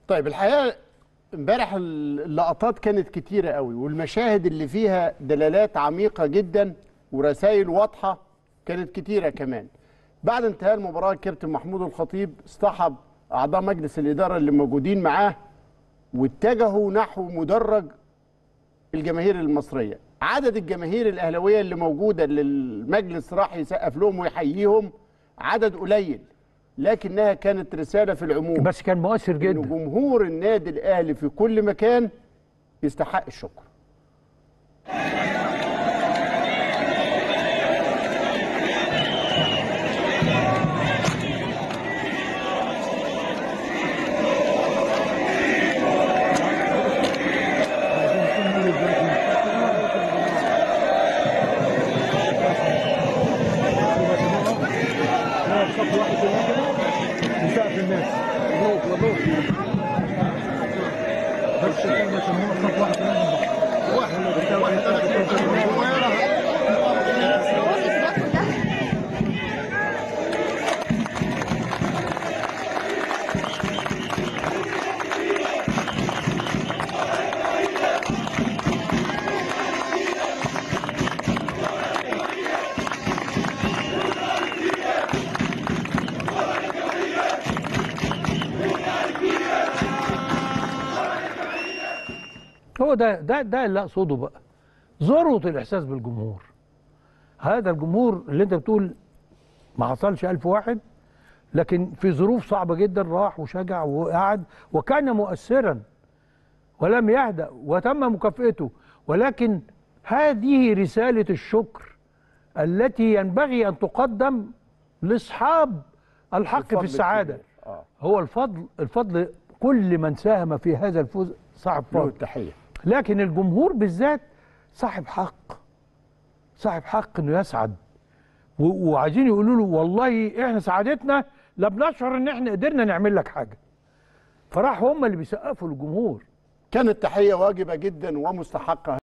طيب الحقيقه امبارح اللقطات كانت كتيره قوي والمشاهد اللي فيها دلالات عميقه جدا ورسائل واضحه كانت كتيره كمان بعد انتهاء المباراه الكابتن محمود الخطيب اصطحب اعضاء مجلس الاداره اللي موجودين معاه واتجهوا نحو مدرج الجماهير المصريه عدد الجماهير الاهلاويه اللي موجوده اللي المجلس راح يسقف لهم ويحييهم عدد قليل لكنها كانت رساله في العموم بس كان مؤثر إن جدا جمهور النادي الاهلي في كل مكان يستحق الشكر هو ده ده ده اللي اقصده بقى ذروه الاحساس بالجمهور هذا الجمهور اللي انت بتقول ما حصلش ألف واحد لكن في ظروف صعبه جدا راح وشجع وقعد وكان مؤثرا ولم يهدأ وتم مكافئته ولكن هذه رساله الشكر التي ينبغي ان تقدم لاصحاب الحق في الفضل السعاده الكبير. آه. هو الفضل الفضل كل من ساهم في هذا الفوز صاحب له فضل التحيه لكن الجمهور بالذات صاحب حق صاحب حق انه يسعد و- وعايزين يقولوا له والله احنا سعادتنا لا بنشعر ان احنا قدرنا نعمل لك حاجه فراح هم اللي بيسقفوا للجمهور كانت تحيه واجبه جدا ومستحقه